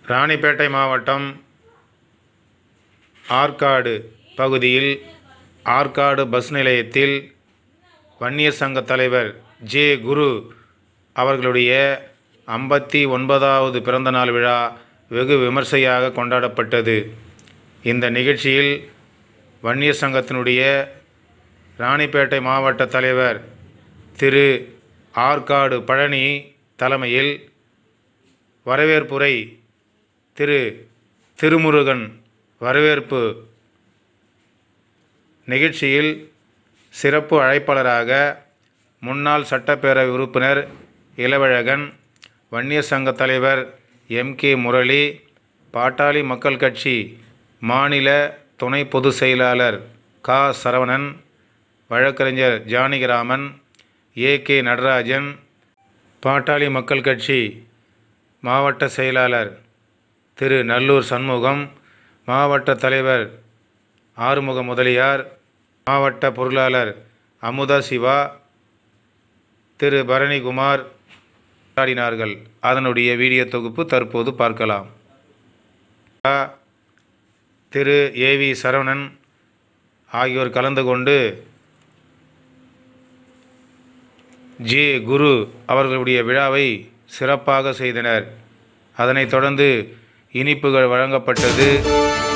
ராணிப்பேட்டை மாவட்டம் ஆற்காடு பகுதியில் ஆற்காடு பஸ் நிலையத்தில் வன்னியர் சங்க தலைவர் ஜே குரு அவர்களுடைய ஐம்பத்தி ஒன்பதாவது பிறந்தநாள் விழா வெகு விமர்சையாக கொண்டாடப்பட்டது இந்த நிகழ்ச்சியில் வன்னியர் சங்கத்தினுடைய ராணிப்பேட்டை மாவட்ட தலைவர் திரு ஆற்காடு பழனி தலைமையில் வரவேற்புரை திரு திருமுருகன் வரவேற்பு நிகழ்ச்சியில் சிறப்பு அழைப்பாளராக முன்னாள் சட்டப்பேரவை உறுப்பினர் இளவழகன் வன்னியர் சங்க தலைவர் எம் கே முரளி பாட்டாளி மக்கள் கட்சி மாநில துணை பொதுச் செயலாளர் கா சரவணன் வழக்கறிஞர் ஜானகிராமன் ஏ கே நடராஜன் பாட்டாளி மக்கள் கட்சி மாவட்ட செயலாளர் திரு நல்லூர் சண்முகம் மாவட்ட தலைவர் ஆறுமுக முதலியார் மாவட்ட பொருளாளர் அமுதா சிவா திரு பரணிகுமார் ஆடினார்கள் அதனுடைய வீடியோ தொகுப்பு தற்போது பார்க்கலாம் ஆ, திரு ஏவி சரவணன் ஆகியோர் கலந்து கொண்டு ஜே குரு அவர்களுடைய விழாவை சிறப்பாக செய்தனர் அதனைத் தொடர்ந்து இனிப்புகள் வழங்கப்பட்டது